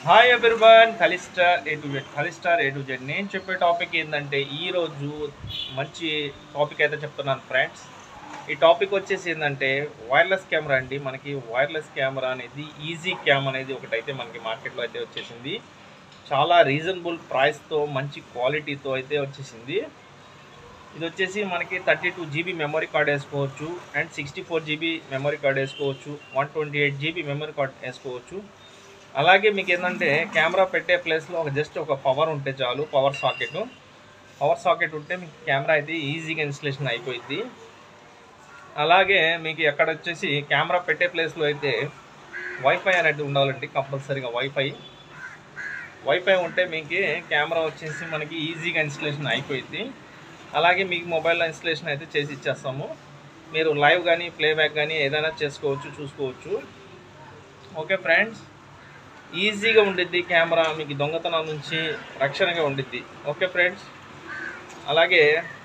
hi everyone కలిస్టార్ A to Z కలిస్టార్ A to Z నేను చెప్పే టాపిక్ ఏంటంటే ఈరోజు మంచి టాపిక్ అయితే చెప్తున్నాను ఫ్రెండ్స్ ఈ టాపిక్ వచ్చేసి ఏంటంటే వైర్లెస్ కెమెరా అండి మనకి వైర్లెస్ కెమెరా అనేది ఈజీ క్యామ్ అనేది ఒకటైతే మనకి మార్కెట్లో అయితే వచ్చేసింది చాలా రీజనబుల్ ప్రైస్తో మంచి క్వాలిటీతో అయితే వచ్చేసింది ఇది వచ్చేసి మనకి thirty two GB memory card వేసుకోవచ్చు and sixty four GB memory card వేసుకోవచ్చు one twenty eight GB memory card వేసుకోవచ్చు అలాగే మీకు ఏంటంటే కెమెరా పెట్టే ప్లేస్లో ఒక జస్ట్ ఒక పవర్ ఉంటే చాలు పవర్ సాకెట్ పవర్ సాకెట్ ఉంటే మీకు కెమెరా అయితే ఈజీగా ఇన్స్టలేషన్ అయిపోయింది అలాగే మీకు ఎక్కడ వచ్చేసి కెమెరా పెట్టే ప్లేస్లో అయితే వైఫై అనేది ఉండాలండి కంపల్సరీగా వైఫై వైఫై ఉంటే మీకు కెమెరా వచ్చేసి మనకి ఈజీగా ఇన్స్టలేషన్ అయిపోయింది అలాగే మీకు మొబైల్లో ఇన్స్టలేషన్ అయితే చేసి ఇచ్చేస్తాము మీరు లైవ్ కానీ ప్లేబ్యాక్ కానీ ఏదైనా చేసుకోవచ్చు చూసుకోవచ్చు ఓకే ఫ్రెండ్స్ ఈజీగా ఉండిద్ది కెమెరా మీకు దొంగతనం నుంచి రక్షణగా ఉండిద్ది ఓకే ఫ్రెండ్స్ అలాగే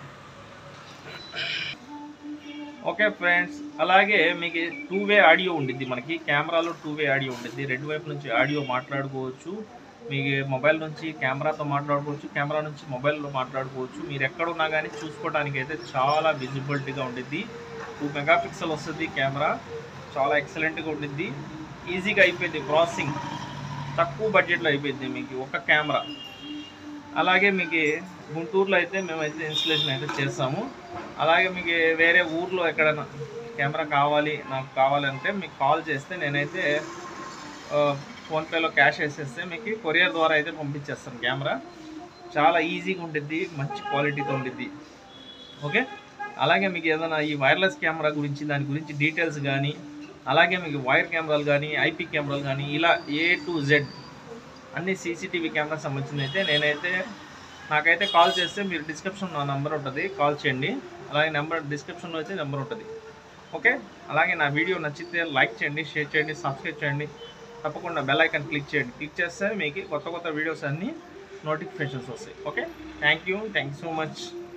ఓకే ఫ్రెండ్స్ అలాగే మీకు టూ వే ఆడియో ఉండిద్ది మనకి కెమెరాలో టూ వే ఆడియో ఉండిద్ది రెండు వైపు నుంచి ఆడియో మాట్లాడుకోవచ్చు మీకు మొబైల్ నుంచి కెమెరాతో మాట్లాడుకోవచ్చు కెమెరా నుంచి మొబైల్లో మాట్లాడుకోవచ్చు మీరు ఎక్కడున్నా కానీ చూసుకోవడానికి అయితే చాలా విజిబిలిటీగా ఉండిద్ది టూ మెగా పిక్సెల్ వస్తుంది కెమెరా చాలా ఎక్సలెంట్గా ఉండిద్ది ఈజీగా అయిపోయింది ప్రాసెసింగ్ తక్కువ బడ్జెట్లో అయిపోయింది మీకు ఒక కెమెరా అలాగే మీకు గుంటూరులో అయితే మేమైతే ఇన్స్టలేషన్ అయితే చేస్తాము అలాగే మీకు వేరే ఊర్లో ఎక్కడైనా కెమెరా కావాలి నాకు కావాలంటే మీకు కాల్ చేస్తే నేనైతే ఆ, ఫోన్పేలో క్యాష్ వేసేస్తే మీకు కొరియర్ ద్వారా అయితే పంపించేస్తాను కెమెరా చాలా ఈజీగా ఉండిద్ది మంచి క్వాలిటీతో ఉండిద్ది ఓకే అలాగే మీకు ఏదైనా ఈ వైర్లెస్ కెమెరా గురించి దాని గురించి డీటెయిల్స్ కానీ అలాగే మీకు వైర్ కెమెరాలు కానీ ఐపీ కెమెరాలు కానీ ఇలా ఏ టు జెడ్ అన్ని సీసీటీవీ కెమెరా సంబంధించింది అయితే నేనైతే నాకైతే కాల్ చేస్తే మీరు డిస్క్రిప్షన్ నా నెంబర్ ఉంటుంది కాల్ చేయండి అలాగే నెంబర్ డిస్క్రిప్షన్లో అయితే నెంబర్ ఉంటుంది ఓకే అలాగే నా వీడియో నచ్చితే లైక్ చేయండి షేర్ చేయండి సబ్స్క్రైబ్ చేయండి తప్పకుండా బెల్ ఐకాన్ క్లిక్ చేయండి క్లిక్ చేస్తే మీకు కొత్త కొత్త వీడియోస్ అన్నీ నోటిఫికేషన్స్ వస్తాయి okay thank you thank you so much